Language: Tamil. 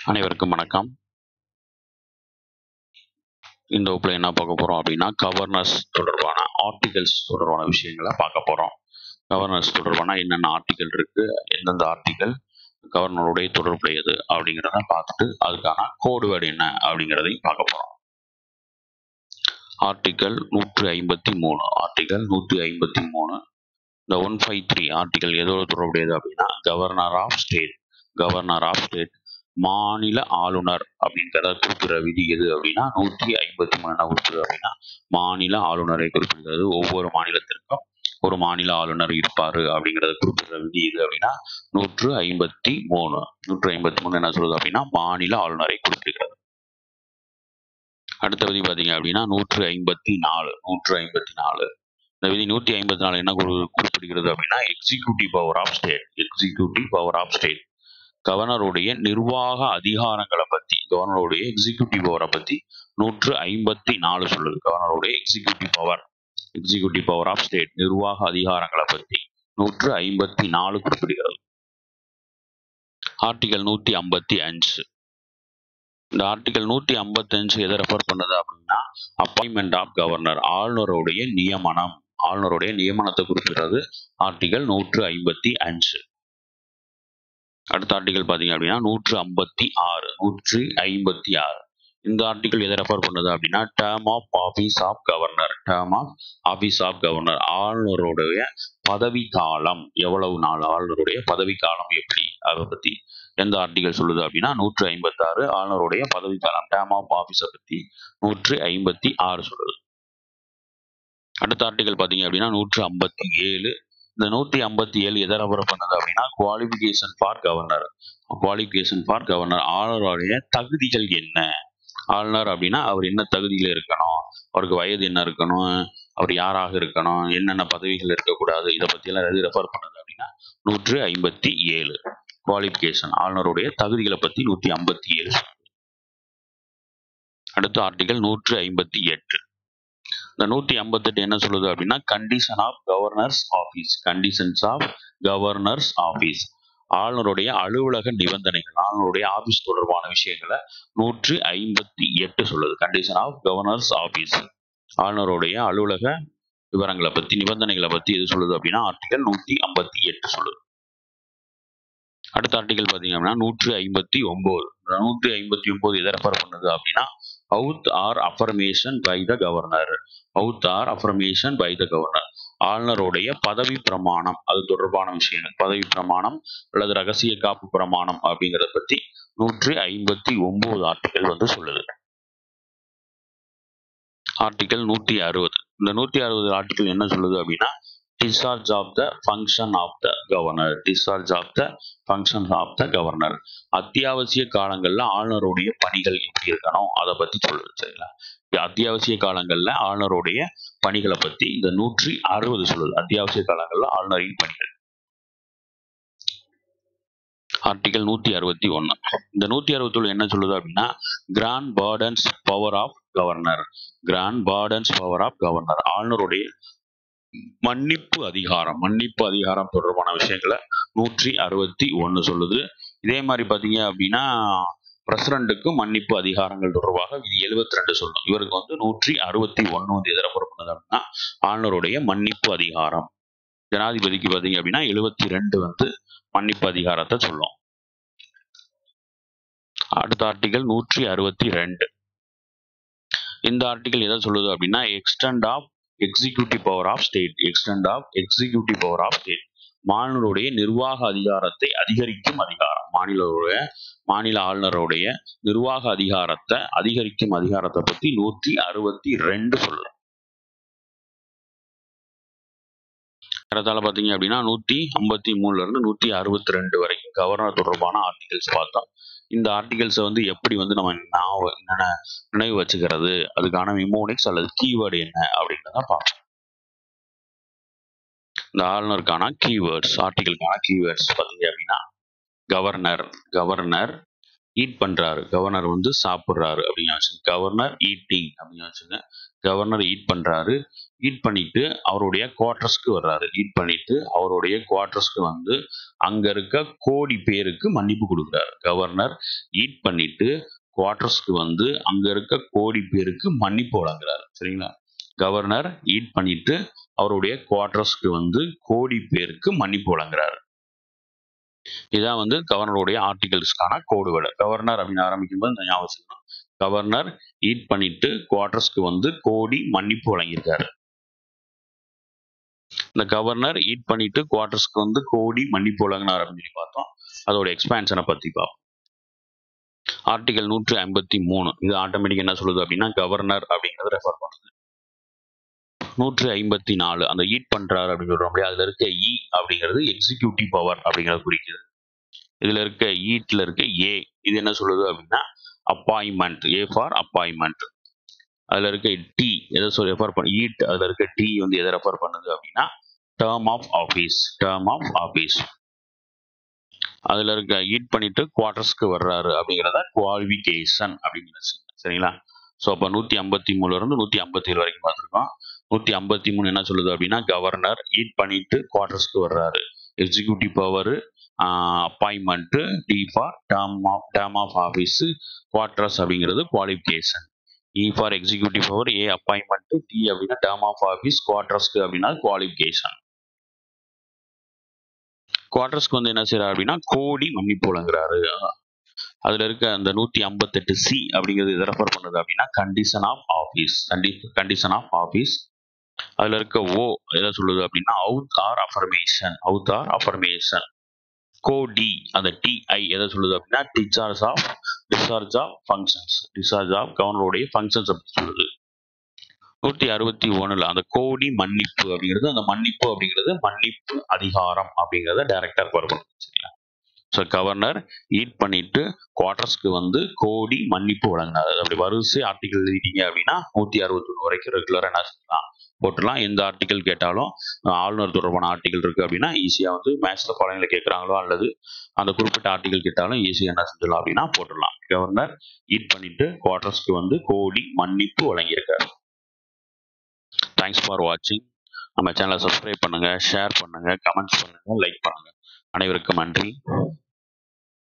அனைவருக்கும் வணக்கம் இந்த வகுப்பில் என்ன பார்க்க போகிறோம் அப்படின்னா கவர்னர்ஸ் தொடர்பான ஆர்டிகல்ஸ் தொடர்பான விஷயங்களை பார்க்க போகிறோம் கவர்னர்ஸ் தொடர்பான என்னென்ன ஆர்டிகல் இருக்குது எந்தெந்த ஆர்டிகல் கவர்னருடைய தொடர்புடையது அப்படிங்கிறத பார்த்துட்டு அதுக்கான கோடு வேர்டு என்ன அப்படிங்கிறதையும் பார்க்க போகிறோம் ஆர்டிகல் நூற்றி ஐம்பத்தி மூணு ஆர்டிகல் நூற்றி ஐம்பத்தி மூணு இந்த ஒன் ஃபைவ் த்ரீ ஆர்டிகல் எதோட தொடர்புடையது அப்படின்னா governor of state governor of state மாநில ஆளுநர் அப்படிங்கிறத குறிப்பிடுற விதி எது அப்படின்னா நூற்றி ஐம்பத்தி மூணு என்ன குறிப்பிடுது அப்படின்னா மாநில ஆளுநரை குறிப்பிடுகிறது ஒவ்வொரு மாநிலத்திற்கும் ஒரு மாநில ஆளுநர் இருப்பாரு அப்படிங்கிறத குறிப்பிடுற விதி எது அப்படின்னா நூற்று ஐம்பத்தி மூணு நூற்று ஐம்பத்தி மூணு என்ன சொல்லுது அப்படின்னா மாநில ஆளுநரை குறிப்பிடுகிறது அடுத்த விதி பார்த்தீங்க அப்படின்னா நூற்று ஐம்பத்தி நாலு நூற்று ஐம்பத்தி நாலு இந்த விதி நூற்றி ஐம்பத்தி நாலு என்ன குறி- குறிப்பிடுகிறது அப்படின்னா executive power of state executive power of state கவர்னருடைய நிர்வாக அதிகாரங்களை பத்தி கவர்னருடைய எக்ஸிக்யூட்டிவ் பவரை பத்தி நூற்று ஐம்பத்தி நாலு சொல்லுது கவர்னருடைய executive power executive power of state நிர்வாக அதிகாரங்களை பத்தி நூற்று ஐம்பத்தி நாலு குறிப்பிடுகிறது ஆர்டிகல் நூத்தி ஐம்பத்தி அஞ்சு இந்த ஆர்டிகல் நூத்தி ஐம்பத்தி அஞ்சு எதை ரெஃபர் பண்ணுது அப்படின்னா அப்பாயின்மெண்ட் ஆஃப் கவர்னர் ஆளுநருடைய நியமனம் ஆளுநருடைய நியமனத்தை குறிப்பிடுறது ஆர்டிகல் நூற்று ஐம்பத்தி அஞ்சு அடுத்த ஆர்டிகல் பார்த்தீங்க அப்படின்னா நூற்று ஐம்பத்தி ஆறு நூற்றி ஐம்பத்தி ஆறு இந்த ஆர்டிகல் எதை ரெஃபர் பண்ணுது அப்படின்னா term of office of governor term of office of governor ஆளுநருடைய பதவி காலம் எவ்வளவு நாள் ஆளுநருடைய பதவி காலம் எப்படி அதை பத்தி எந்த ஆர்டிகல் சொல்லுது அப்படின்னா நூற்று ஐம்பத்தாறு ஆளுநருடைய பதவி காலம் டேர்ம் ஆஃப் ஆஃபீஸை பத்தி நூற்று ஐம்பத்தி ஆறு சொல்லுது அடுத்த ஆர்டிகல் பார்த்தீங்க அப்படின்னா நூற்று ஐம்பத்தி ஏழு இந்த நூற்றி ஐம்பத்தி ஏழு எதை ரெஃபர் பண்ணுது அப்படின்னா qualification for governor qualification for governor ஆளுநருடைய தகுதிகள் என்ன ஆளுநர் அப்படின்னா அவர் என்ன தகுதியில் இருக்கணும் அவருக்கு வயது என்ன இருக்கணும் அவர் யாராக இருக்கணும் என்னென்ன பதவிகள் இருக்கக்கூடாது இதை பற்றியெல்லாம் எது ரெஃபர் பண்ணுது அப்படின்னா நூற்று ஐம்பத்தி ஏழு குவாலிஃபிகேஷன் ஆளுநருடைய தகுதிகளை பற்றி நூற்றி ஐம்பத்தி ஏழு அடுத்து ஆர்டிகல் நூற்று ஐம்பத்தி எட்டு இந்த நூற்றி ஐம்பத்தெட்டு என்ன சொல்லுது அப்படின்னா condition of governor's office conditions of governor's office ஆளுநருடைய அலுவலக நிபந்தனைகள் ஆளுநருடைய ஆபீஸ் தொடர்பான விஷயங்களை நூற்றி ஐம்பத்தி எட்டு சொல்லுது கண்டிஷன் ஆஃப் கவர்னர்ஸ் ஆஃபீஸ் ஆளுநருடைய அலுவலக விவரங்களை பத்தி நிபந்தனைகளை பத்தி எது சொல்லுது அப்படின்னா ஆர்டிகல் நூற்றி ஐம்பத்தி எட்டு சொல்லுது அடுத்த ஆர்டிகல் பார்த்தீங்க அப்படின்னா நூற்றி ஐம்பத்தி ஒன்பது நூற்றி ஐம்பத்தி ஒன்பது எதை ரெஃபர் பண்ணுது அப்படின்னா oath or affirmation by the governor oath or affirmation by the governor ஆளுநருடைய பதவி பிரமாணம் அது தொடர்பான விஷயங்கள் பதவி பிரமாணம் அல்லது ரகசிய காப்பு பிரமாணம் அப்படிங்கிறத பத்தி நூற்றி ஐம்பத்தி ஒன்பது ஆர்டிகல் வந்து சொல்லுது ஆர்டிகல் நூற்றி அறுபது இந்த நூற்றி அறுபது ஆர்டிகல் என்ன சொல்லுது அப்படின்னா discharge of the function of the governor discharge of the function of the governor அத்தியாவசிய காலங்கள்ல ஆளுநருடைய பணிகள் எப்படி இருக்கணும் அதை பத்தி சொல்லுது சரிங்களா இப்ப அத்தியாவசிய காலங்கள்ல ஆளுநருடைய பணிகளை பத்தி இந்த நூற்றி அறுபது சொல்லுது அத்தியாவசிய காலங்கள்ல ஆளுநரின் பணிகள் ஆர்டிகல் நூத்தி அறுபத்தி ஒன்னு இந்த நூத்தி அறுபத்தி ஒண்ணு என்ன சொல்லுது அப்படின்னா grant pardons power of governor grant pardons power of governor ஆளுநருடைய மன்னிப்பு அதிகாரம் மன்னிப்பு அதிகாரம் தொடர்பான விஷயங்களை நூற்றி அறுபத்தி ஒன்னு சொல்லுது இதே மாதிரி பாத்தீங்க அப்படின்னா பிரசிடண்ட்டுக்கு மன்னிப்பு அதிகாரங்கள் தொடர்பாக விதி எழுபத்தி ரெண்டு சொல்லும் இவருக்கு வந்து நூற்றி அறுபத்தி ஒன்னு வந்து எதிர பொறுப்புனது அப்படின்னா ஆளுநருடைய மன்னிப்பு அதிகாரம் ஜனாதிபதிக்கு பாத்தீங்க அப்படின்னா எழுபத்தி ரெண்டு வந்து மன்னிப்பு அதிகாரத்தை சொல்லும் அடுத்த ஆர்டிகல் நூற்றி அறுபத்தி ரெண்டு இந்த ஆர்டிகல் எதை சொல்லுது அப்படின்னா extent of executive power of state extent of executive power of state மாநிலருடைய நிர்வாக அதிகாரத்தை அதிகரிக்கும் அதிகாரம் மாநிலருடைய மாநில ஆளுநருடைய நிர்வாக அதிகாரத்தை அதிகரிக்கும் அதிகாரத்தை பத்தி நூற்றி அறுபத்தி ரெண்டு சொல்லுது ஏறத்தாழ பார்த்தீங்க அப்படின்னா நூற்றி ஐம்பத்தி மூணுல இருந்து நூற்றி அறுபத்தி ரெண்டு வரைக்கும் கவர்னர் தொடர்பான ஆர்டிகல்ஸ் பார்த்தோம் இந்த ஆர்டிகல்ஸை வந்து எப்படி வந்து நம்ம ஞாபக- நினை நினைவு வச்சுக்கிறது அதுக்கான மிமோனிக்ஸ் அல்லது கீவேர்டு என்ன அப்படிங்கிறத பார்ப்போம் இந்த ஆளுநருக்கான கீவேர்ட்ஸ் ஆர்டிகலுக்கான கீவேர்ட்ஸ் பார்த்தீங்க அப்படின்னா கவர்னர் கவர்னர் ஈட் பண்றாரு கவர்னர் வந்து சாப்பிட்றாரு அப்படின்னு வச்சுங்க கவர்னர் ஈட்டிங் அப்படின்னு வச்சுங்க கவர்னர் ஈட் பண்றாரு ஈட் பண்ணிட்டு அவருடைய குவார்டர்ஸ்க்கு வர்றாரு ஈட் பண்ணிட்டு அவருடைய குவார்டர்ஸ்க்கு வந்து அங்க இருக்க கோடி பேருக்கு மன்னிப்பு கொடுக்குறாரு கவர்னர் ஈட் பண்ணிட்டு குவார்டர்ஸ்க்கு வந்து அங்க இருக்க கோடி பேருக்கு மன்னிப்பு வழங்குறாரு சரிங்களா கவர்னர் ஈட் பண்ணிட்டு அவருடைய குவார்டர்ஸ்க்கு வந்து கோடி பேருக்கு மன்னிப்பு வழங்குறாரு இதான் வந்து கவர்னருடைய ஆர்டிகல்ஸ்க்கான கோடு வேர்டு கவர்னர் அப்படின்னு ஆரம்பிக்கும் போது இந்த ஞாபகம் வச்சுக்கணும். கவர்னர் ஈட் பண்ணிட்டு குவார்டர்ஸ்க்கு வந்து கோடி மன்னிப்பு வழங்கியிருக்காரு இந்த கவர்னர் ஈட் பண்ணிட்டு குவார்டர்ஸ்க்கு வந்து கோடி மன்னிப்பு வழங்கினார் அப்படின்னு சொல்லி பார்த்தோம் அதோட எக்ஸ்பேன்ஷனை பத்தி பார்ப்போம் ஆர்டிகல் நூற்றி ஐம்பத்தி மூணு இது ஆட்டோமேட்டிக் என்ன சொல்லுது அப்படின்னா கவர்னர் அப்படிங்கறத ரெஃபர் பண்ணுது நூற்றி ஐம்பத்தி நாலு அந்த ஈட் பண்றாரு அப்படின்னு சொல்றோம் இல்லையா அதுல இருக்க இ அப்படிங்கிறது எக்ஸிக்யூட்டிவ் பவர் அப்படிங்கறத குறிக்குது இதுல இருக்க ஈட்ல இருக்க ஏ இது என்ன சொல்லுது அப்படின்னா அப்பாயின்மெண்ட் ஏ ஃபார் அப்பாயின்மெண்ட் அதுல இருக்க டி எதை சொல்லி ரெஃபர் பண்ண ஈட் அதுல இருக்க டி வந்து எதை ரெஃபர் பண்ணுது அப்படின்னா term of office term of office அதுல இருக்க ஈட் பண்ணிட்டு குவார்டர்ஸ்க்கு வர்றாரு அப்படிங்கிறத குவாலிஃபிகேஷன் அப்படின்னு வச்சுக்கோங்க. சரிங்களா ஸோ அப்போ நூற்றி ஐம்பத்தி மூணுல இருந்து நூற்றி ஐம்பத்தி ஏழு வரைக்கும் பார்த்துருக்கோம் நூற்றி ஐம்பத்தி மூணு என்ன சொல்லுது அப்படின்னா கவர்னர் ஈட் பண்ணிட்டு குவார்டர்ஸ்க்கு வர்றாரு executive power appointment T for term of term of office quarters அப்படிங்கிறது qualification E for executive power A appointment T அப்படின்னா டேர்ம் ஆஃப் ஆஃபீஸ் குவார்டர்ஸ்க்கு அப்படின்னா குவாலிஃபிகேஷன் குவார்டர்ஸ்க்கு வந்து என்ன செய்யறாரு அப்படின்னா கோடி மன்னிப்பு வழங்குறாரு அதுல இருக்க அந்த நூத்தி ஐம்பத்தெட்டு சி அப்படிங்கிறது எதை ரெஃபர் பண்ணுது அப்படின்னா condition of office condition of office அதுல இருக்க ஓ எதை சொல்லுது அப்படின்னா oath or affirmation oath or affirmation கோ டி அந்த டிஐ எதை சொல்லுது அப்படின்னா discharge of discharge of functions discharge of கவர்னருடைய ஃபங்க்ஷன்ஸ் அப்படி சொல்லுது நூத்தி அறுபத்தி ஒண்ணுல அந்த கோடி மன்னிப்பு அப்படிங்கிறது அந்த மன்னிப்பு அப்படிங்கிறது மன்னிப்பு அதிகாரம் அப்படிங்கிறத டைரக்டா ரெஃபர் பண்ணுது சரிங்களா ஸோ கவர்னர் ஈட் பண்ணிட்டு குவார்டர்ஸ்க்கு வந்து கோடி மன்னிப்பு வழங்கினார் அது அப்படி வரிசை ஆர்டிகல் எழுதிட்டீங்க அப்படின்னா நூத்தி அறுபத்தி ஒன்று வரைக்கும் ரெகுலரா என்ன செய்யலாம் போட்டுடலாம் எந்த ஆர்டிகல் கேட்டாலும் அஹ், ஆளுநர் தொடர்பான ஆர்டிகல் இருக்கு அப்படின்னா ஈஸியா வந்து மேட்ச்ல ஃபாலோயிங்ல கேட்கறாங்களோ அல்லது அந்த குறிப்பிட்ட ஆர்டிகல் கேட்டாலும் ஈஸியா என்ன செஞ்சிடலாம் அப்படின்னா போட்டுடலாம் கவர்னர் ஈட் பண்ணிட்டு குவார்டர்ஸ்க்கு வந்து கோடி மன்னிப்பு வழங்கியிருக்காரு தேங்க்ஸ் ஃபார் வாட்சிங் நம்ம சேனலை சப்ஸ்கிரைப் பண்ணுங்க ஷேர் பண்ணுங்க கமெண்ட்ஸ் பண்ணுங்க லைக் பண்ணுங்க அனைவருக்கும் நன்றி